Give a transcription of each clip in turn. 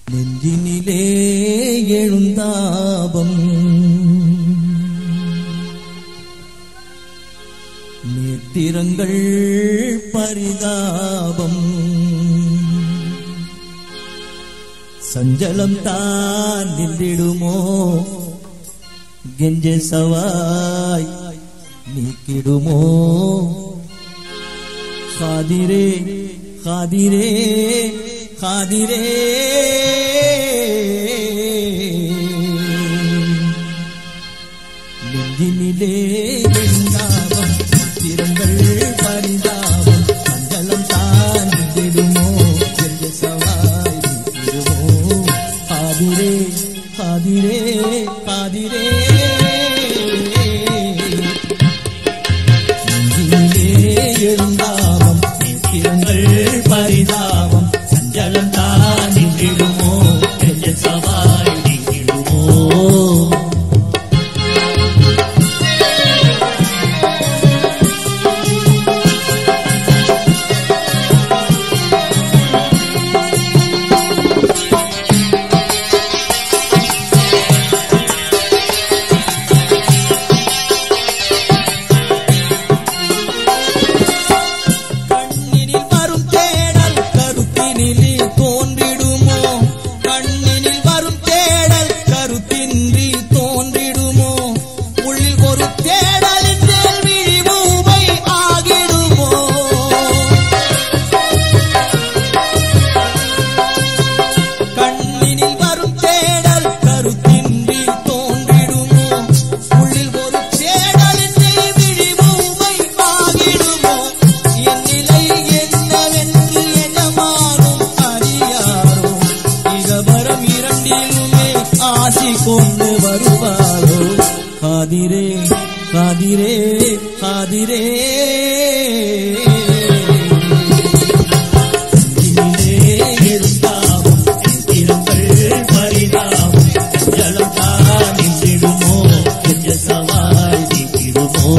நெஞ்சினிலே எழுந்தாபம் நேத்திரங்கள் பரிதாபம் சஞ்சலம் தான் நின்றிடுமோ கெஞ்ச சவாய் நீக்கிடுமோ காதிரே காதிரே காதிரே நெஞ்சினிலே இருந்தாபம் திறங்கள் பரிதாபம் மஞ்சளம் தாண்டிடுமோ என்ற சவாய் நீக்கிடுமோ காதிரே காதிரே காதிரே நெஞ்சினிலே எழுந்தாபம் நேத்திரங்கள் பரிதாபம் சஞ்சலம் தாண்டிடுமோ என்ற சவாய் நீக்கிடுமோ கண்ணினில் வரும் தேடல் கருத்தினிலே தோன்றிடுமோ கண்ணினில் வரும் தேடல் கருத்தின்றி தோன்றிடுமோ உள்ளில் ஒரு தேடலின் மேல் விழிமூமை ஆகிடுமோ கண்ணினில் வரும் தேடல் கருத்தின்றி தோன்றிடுமோ உள்ளில் ஒரு தேடலின் மேல் விழிமூமை ஆகிடுமோ என் நிலை என்னவென்று எஜமானும் அறியாரோ இகபரம் இரண்டிலுமே ஆசி கொண்டு வருவாரோ காதிரே காதிரே காதிரே நெஞ்சினிலே எழுந்தாவும் திறங்கள் பரிதாவும் ஜலம் தானிடுமோ என்ற சவாய் நீக்கிடுமோ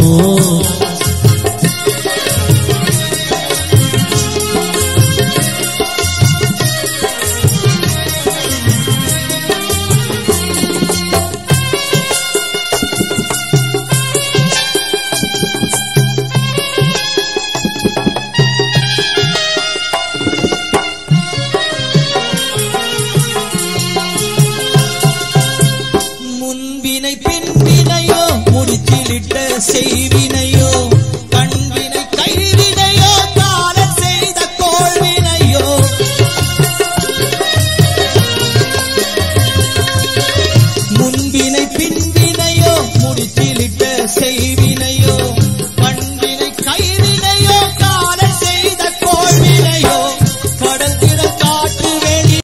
முன்வினை பின்வினையோ முடிச்சிலிட்ட செய்வினையோ கண்வினை கைவினையோ கால செய்த கோள்வினையோ முன்வினை பின்வினையோ முடிச்சிலிட்ட செய்வினை